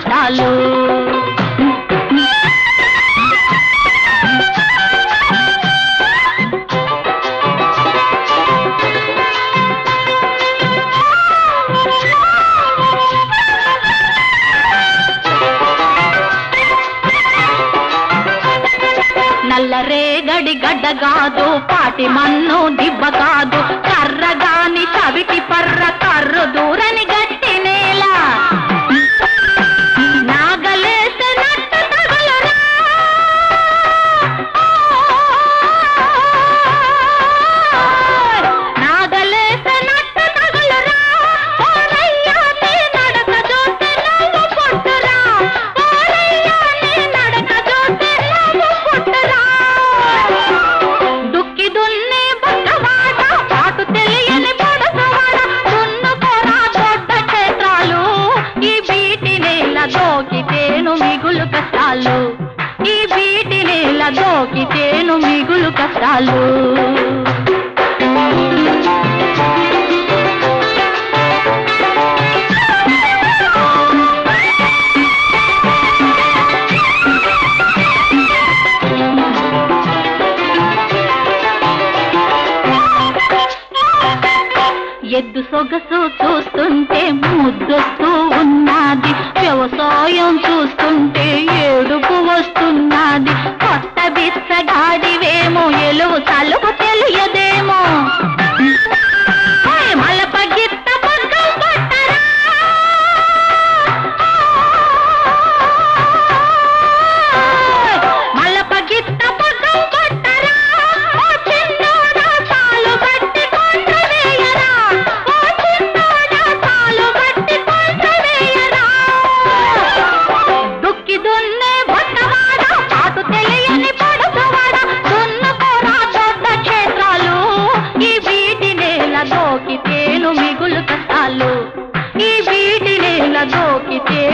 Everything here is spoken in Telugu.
కష్టాలు నల్లరేగడి గడ్డ కాదు పాటి మన్ను దిబ్బ కాదు కర్రగాని చవిటి పర్ర కర్రు దూరని గట్టి నేల నాగలేసే నట్టు తగులురా. నాగలేసే నట్టు తగులురా. ఓరయ్యా నీ నడక చూస్తే నవ్వు పుట్టురా. ఓరయ్యా నీ నడక చూస్తే నవ్వు పుట్టురా. దుక్కి దున్ని బుట్టవాడ పాటు తెలియని పొడసవాడ దున్నుకోరా దొడ్డ క్షేత్రాలు ఈ బీటి నేల దోకితేను మిగులు కష్టాలు ఈ బీటి నేల దోకితేను మిగులు కష్టాలు ఎద్దు సొగసు చూస్తుంటే ముద్దొస్తూ ఉన్నది వ్యవసాయం చూస్తుంటే ఏడుపు వస్తున్నది కొత్త బిచ్చగాడివేమో ఎలువు తలుపు తెలియదేమో ఓయ్ మలప గిత్త పగ్గం పట్టరా మలప గిత్త పగ్గం పట్టరా ఓ చిన్నోడా తాలు బట్టి కొండ వేయరా ఓ చిన్నోడా తాలు బట్టి కొండ వేయరా దుక్కి దున్నే బొట్టవాడ పాటు తెలియని పడుతువాడ దున్నుకోరా దొడ్డ క్షేత్రాలు ఈ వీటి నేల దోకితేను మిగులు కష్టాలు ఈ వీటి నేల దోకితే